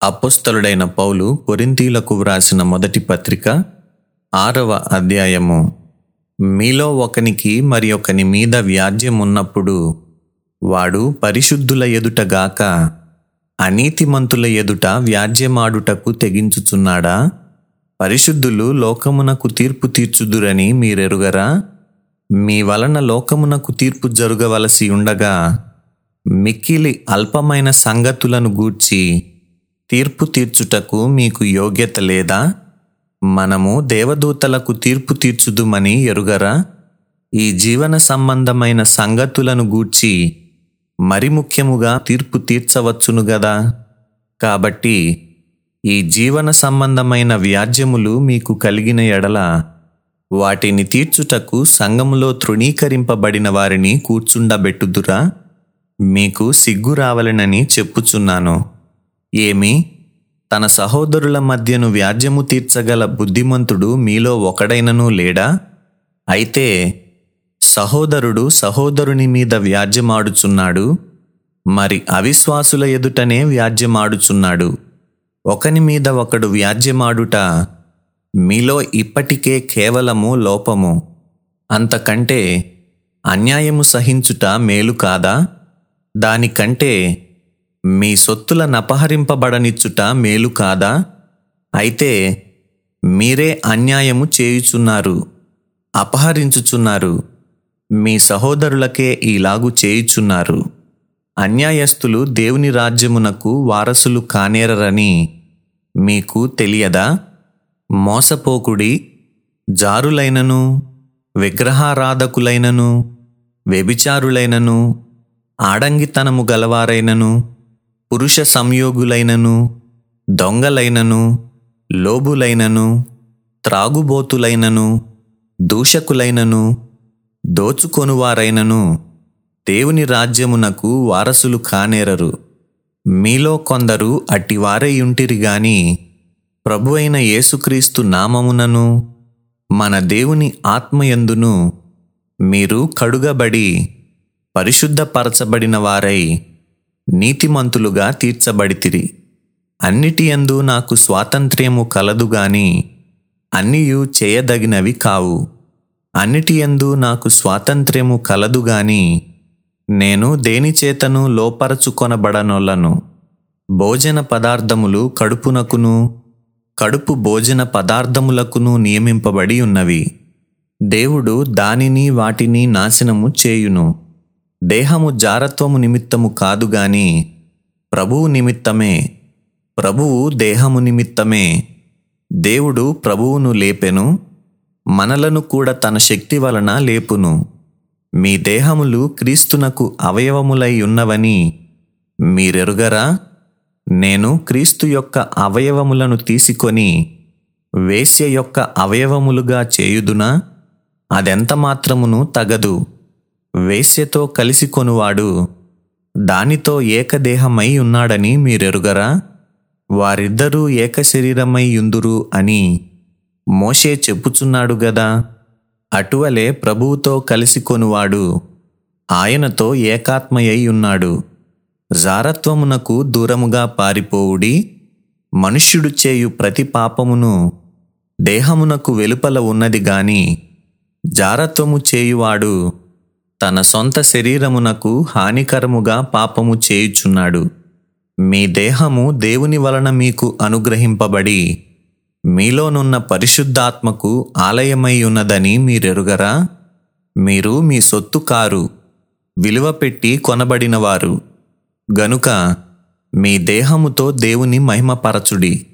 అపోస్తలుడైన పౌలు కొరింథీలకు వ్రాసిన మొదటి పత్రిక ఆరవ అధ్యాయము మీలో ఒకనికి మరి ఒకని మీద వ్యాజ్యం ఉన్నప్పుడు వాడు పరిశుద్ధుల ఎదుటగాక అనీతిమంతుల ఎదుట వ్యాజ్యమాడుటకు తెగించుచున్నాడా పరిశుద్ధులు లోకమునకు తీర్పు తీర్చుదురని మీరెరుగరా మీ వలన లోకమునకు తీర్పు జరుగవలసి ఉండగా మిక్కిలి అల్పమైన సంగతులను గూర్చి తీర్పు తీర్చుటకు మీకు యోగ్యత లేదా మనము దేవదూతలకు తీర్పు తీర్చుదుమని ఎరుగరా ఈ జీవన సంబంధమైన సంగతులను గూర్చి మరి ముఖ్యముగా తీర్పు తీర్చవచ్చును గదా కాబట్టి ఈ జీవన సంబంధమైన వ్యాజ్యములు మీకు కలిగిన ఎడల వాటిని తీర్చుటకు సంఘములో తృణీకరింపబడిన వారిని కూర్చుండబెట్టుదురా మీకు సిగ్గు రావలెనని చెప్పుచున్నాను ఏమి తన సహోదరుల మధ్యను వ్యాజ్యము తీర్చగల బుద్ధిమంతుడు మీలో ఒకడైనను లేడా అయితే సహోదరుడు సహోదరుని మీద వ్యాజ్యమాడుచున్నాడు మరి అవిశ్వాసుల ఎదుటనే వ్యాజ్యమాడుచున్నాడు ఒకని మీద ఒకడు వ్యాజ్యమాడుట మీలో ఇప్పటికే కేవలము లోపము అంతకంటే అన్యాయము సహించుట మేలు కాదా దానికంటే మీ సొత్తుల నపహరింపబడనిచ్చుట మేలు కాదా అయితే మీరే అన్యాయము చేయుచున్నారు అపహరించుచున్నారు మీ సహోదరులకే ఈలాగు చేయుచున్నారు అన్యాయస్తులు దేవుని రాజ్యమునకు వారసులు కానేరరని మీకు తెలియదా మోసపోకుడి జారులైనను విగ్రహారాధకులైనను వ్యభిచారులైనను ఆడంగితనము గలవారైనను పురుష సంయోగులైనను దొంగలైనను లోబులైనను త్రాగుబోతులైనను దూషకులైనను దోచుకొనువారైనను దేవుని రాజ్యమునకు వారసులు కానేరరు మీలో కొందరు అట్టివారై ఉంటిరి గాని ప్రభు అయిన యేసుక్రీస్తు నామమునను మన దేవుని ఆత్మయందును మీరు కడుగబడి పరిశుద్ధపరచబడిన వారై నీతిమంతులుగా తీర్చబడితిరి అన్నిటియందు నాకు స్వాతంత్ర్యము కలదు గాని అన్నియు చేయదగినవి కావు అన్నిటియందు నాకు స్వాతంత్ర్యము కలదు గాని నేను దేనిచేతను లోపరచుకొనబడనొల్లను భోజన పదార్థములు కడుపునకును కడుపు భోజన పదార్థములకును నియమింపబడి ఉన్నవి దేవుడు దానిని వాటిని నాశనము చేయును దేహము జారత్వము నిమిత్తము కాదు గాని ప్రభువు నిమిత్తమే ప్రభువు దేహము నిమిత్తమే దేవుడు ప్రభువును లేపెను మనలను కూడా తన శక్తి వలన లేపును మీ దేహములు క్రీస్తునకు అవయవములై ఉన్నవని మీరెరుగరా నేను క్రీస్తు యొక్క అవయవములను తీసుకొని వేశ్య యొక్క అవయవములుగా చేయుదునా అదెంత మాత్రమును తగదు వేశ్యతో కలిసి కొనువాడు దానితో ఏకదేహమై ఉన్నాడని మీరెరుగరా వారిద్దరూ ఏక శరీరమై యుందురు అని మోషే చెప్పుచున్నాడు గదా అటువలే ప్రభువుతో కలిసి కొనువాడు ఆయనతో ఏకాత్మయై ఉన్నాడు జారత్వమునకు దూరముగా పారిపోవుడి మనుష్యుడు చేయు ప్రతి పాపమును దేహమునకు వెలుపల ఉన్నది గాని జారత్వము చేయువాడు తన సొంత శరీరమునకు హానికరముగా పాపము చేయుచున్నాడు మీ దేహము దేవుని వలన మీకు అనుగ్రహింపబడి మీలోనున్న పరిశుద్ధాత్మకు ఆలయమై ఉన్నదని మీరెరుగరా మీరు మీ సొత్తు కారు విలువ పెట్టి కొనబడినవారు గనుక మీ దేహముతో దేవుని మహిమపరచుడి